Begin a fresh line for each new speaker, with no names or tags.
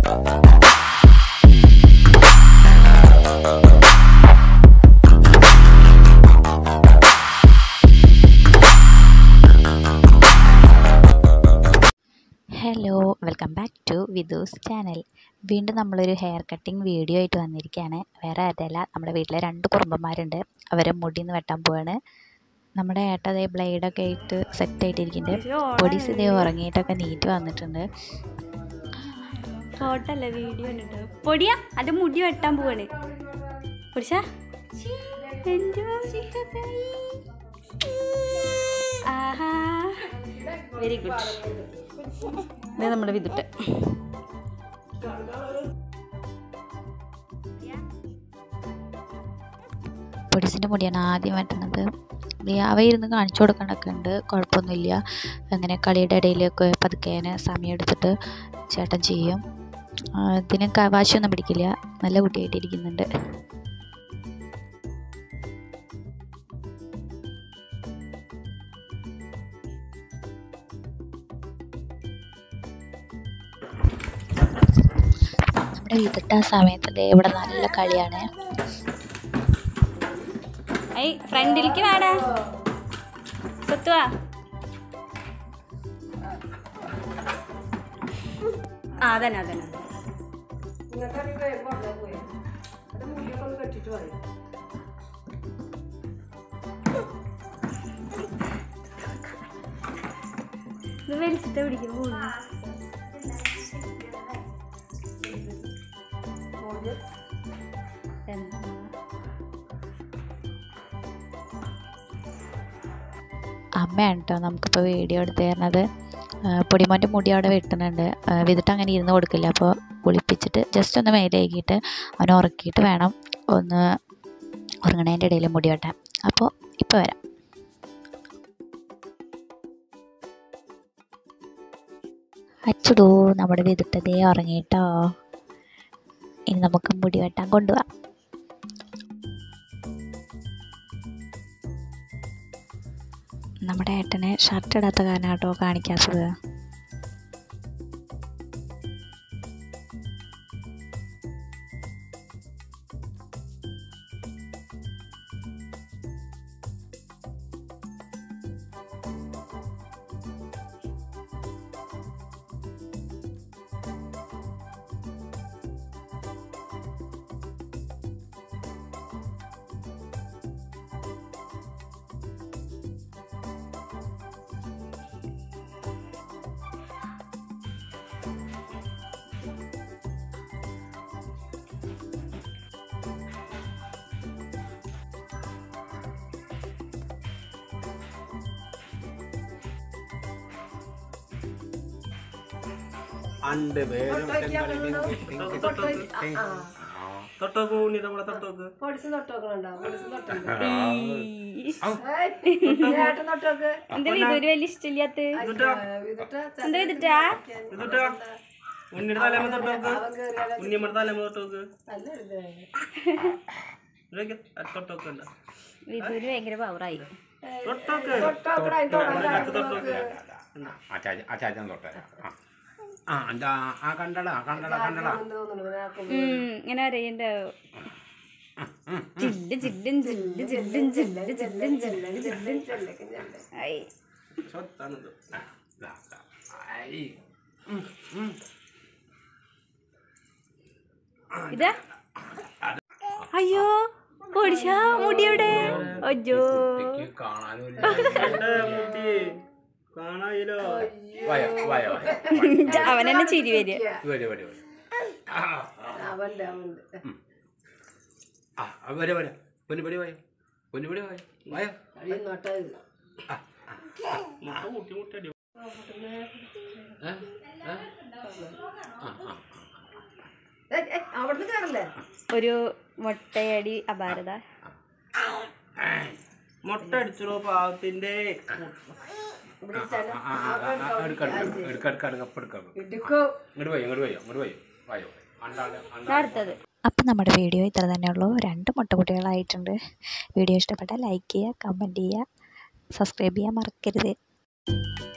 Hello welcome back to വിദൂസ് channel വീണ്ടും നമ്മളൊരു ഹെയർ കട്ടിങ് വീഡിയോ ആയിട്ട് വന്നിരിക്കുകയാണ് വേറെ ആരുടെയല്ല നമ്മുടെ വീട്ടിലെ രണ്ട് കുറുമ്പന്മാരുണ്ട് അവരെ മുടിന്ന് വെട്ടാൻ പോവാണ് നമ്മുടെ ഏട്ട അതേ ബ്ലേഡൊക്കെ ആയിട്ട് സെറ്റ് ആയിട്ടിരിക്കുന്നുണ്ട് പൊടിസ് ഇതേ ഉറങ്ങിയിട്ടൊക്കെ നീറ്റ് വന്നിട്ടുണ്ട്
ഫോട്ടോ അല്ല വീഡിയോ ഉണ്ട് പൊടിയാ അത് മുടി വെട്ടാൻ പോവാണ് പൊടിച്ചാ ആഹാ വെരി ഗുഡ് ഇത് നമ്മുടെ വിതുട്ട്
പൊടിസിൻ്റെ മുടിയാണ് ആദ്യം വെട്ടുന്നത് അവ ഇരുന്ന് കാണിച്ചു കൊടുക്കണൊക്കെ ഉണ്ട് കുഴപ്പമൊന്നുമില്ല അങ്ങനെ കളിയുടെ ഇടയിലൊക്കെ പതുക്കേനെ സമയം എടുത്തിട്ട് ചേട്ടൻ ചെയ്യും ആ, ഇതിന് ക- വാശിയൊന്നും പിടിക്കില്ല നല്ല കുട്ടിയായിട്ടിരിക്കുന്നുണ്ട് നമ്മുടെ വിതിട്ട ആ സമയത്ത് ദേ ഇവിടെ നല്ല കളിയാണ്
ഐ ഫ്രണ്ടിലേക്ക് വാടാ സത്വാ ആ അതന്നെ അതന്നെ ഇത് വലിച്ചിട്ട് പിടിക്കും പോകുന്നു എന്താ
അമ്മയാണ് കേട്ടോ നമുക്കിപ്പോൾ വീഡിയോ എടുത്ത് തരുന്നത് ആ, പൊടിമോൻ്റെ മുടി അവിടെ വെട്ടുന്നുണ്ട് ആ, വിതിട്ട് അങ്ങനെ ഇരുന്ന് കൊടുക്കില്ല അപ്പോൾ കുളിപ്പിച്ചിട്ട് ജസ്റ്റ് ഒന്ന് മേലേക്കിയിട്ട് അവനെ ഉറക്കിയിട്ട് വേണം ഒന്ന് ഉറങ്ങണേൻ്റെ ഇടയിൽ മുടി വെട്ടാൻ അപ്പോൾ ഇപ്പോൾ വരാം അച്ചുടൂ നമ്മുടെ വിതിട്ടതേ ഉറങ്ങിയിട്ടോ ഇനി നമുക്ക് മുടി വെട്ടാൻ കൊണ്ടുപോവാം നമ്മുടെ ഏട്ടന് ഷർട്ട് ഇടാത്ത കാരണം കേട്ടോ കാണിക്കാത്തത്
അണ്ട് പേരും തൊട്ടോക്ക് ഉണ്ണി നമ്മളെ തൊട്ടോക്ക്
പൊടിച്ച് തൊട്ടോക്കണുണ്ടോ പൊടിച്ച് തൊട്ടുണ്ട്
എന്താ ഇതൊരു വലിയ ഇഷ്ടമില്ലാത്ത എന്താ ഇതിട്ടാ
എന്നിട്ടോ ഉണ്ണിയുടെ തലേമ തൊട്ടോക്ക് ഉണ്ണിയമ്മയുടെ തലേമ തൊട്ടോക്ക് ഇതൊക്കെ തൊട്ടോക്ക് ഉണ്ട്
വിധുവിന് ഭയങ്കര പവറായി
തൊട്ടോക്ക് തൊട്ടോക്ക് തൊട്ടോക്ക്
ആചാര്യൻ തൊട്ടെ ആ ആ എന്താ ആ കണ്ടടാ കണ്ടടാ കണ്ടടാ
ഉം, ഇങ്ങനെ അറിയണ്ട ജില്ല് ജില്ലും ജില്ല് ജില്ലും ജില്ല് ജില്ലും ജില്ല് ജില്ലും ഐ
സ്വത്താണിത്
ദാ, ദാ. ഐ. ഉം, ഉം.
ഇതാ അയ്യോ പൊടിച്ചാ മുടിയുടെ അയ്യോ
കുട്ടിക്ക് കാണാനും ഇല്ല.
എന്റെ മുടി കാണായില്ലോ
വായ, വായ, വായ.
അവൻ തന്നെ ചിരി വരിക
വരൂ, വരൂ, വരൂ. ആ,
അവന്റെ അവന്റെ
ആ, ആ, വരൂ, വരൂ. പൊന്നുപടി വായ പൊന്നുപടി വായ വായ
കഴിയുന്നോട്ടെ
മുട്ട മുട്ടി മുട്ടടി
ഏ? ഏ? ആ, ആ.
അവിടുന്ന് കയറല്ലേ
ഒരു മുട്ടയടി അപാരത
മുട്ട അടിച്ചോ പാവത്തിന്റെ
ഇവിടെ ചെല
ആ, ആ, ആ, ആ, എടുക്ക, എടുക്ക, എടുക്ക, എടുക്ക, എടുക്ക, ഇപ്പൊ എടുക്ക.
ഇടുക്കോ
ഇങ്ങോട്ട് പോയി ഇങ്ങോട്ട് പോയി ഇങ്ങോട്ട് പോയി വായോ അണ്ടാളെ
അടുത്തത്
അപ്പം നമ്മുടെ വീഡിയോ ഇത്ര തന്നെയുള്ളൂ രണ്ട് മുട്ടക്കുട്ടികളായിട്ടുണ്ട് വീഡിയോ ഇഷ്ടപ്പെട്ടാൽ ലൈക്ക് ചെയ്യുക കമൻറ്റ് ചെയ്യുക സബ്സ്ക്രൈബ് ചെയ്യാൻ മറക്കരുത്